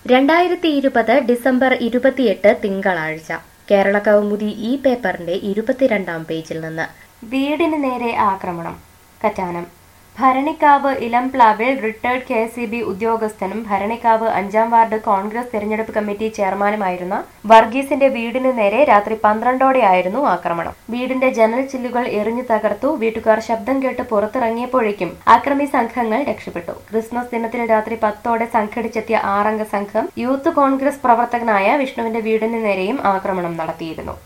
രണ്ടായിരത്തി ഇരുപത് ഡിസംബർ ഇരുപത്തിയെട്ട് തിങ്കളാഴ്ച കേരള കൗമുദി ഈ പേപ്പറിന്റെ ഇരുപത്തിരണ്ടാം പേജിൽ നിന്ന് വീടിന് നേരെ ആക്രമണം കറ്റാനം ഭരണിക്കാവ് ഇലംപ്ലാവിൽ റിട്ടയർഡ് കെ എസ് ബി ഉദ്യോഗസ്ഥനും ഭരണിക്കാവ് അഞ്ചാം വാർഡ് കോൺഗ്രസ് തെരഞ്ഞെടുപ്പ് കമ്മിറ്റി ചെയർമാനുമായിരുന്ന വർഗീസിന്റെ വീടിനു നേരെ രാത്രി പന്ത്രണ്ടോടെയായിരുന്നു ആക്രമണം വീടിന്റെ ജനൽ ചില്ലുകൾ എറിഞ്ഞു തകർത്തു വീട്ടുകാർ ശബ്ദം കേട്ട് പുറത്തിറങ്ങിയപ്പോഴേക്കും ആക്രമി സംഘങ്ങൾ രക്ഷപ്പെട്ടു ക്രിസ്മസ് ദിനത്തിൽ രാത്രി പത്തോടെ സംഘടിച്ചെത്തിയ ആറംഗ സംഘം യൂത്ത് കോൺഗ്രസ് പ്രവർത്തകനായ വിഷ്ണുവിന്റെ വീടിന് നേരെയും ആക്രമണം നടത്തിയിരുന്നു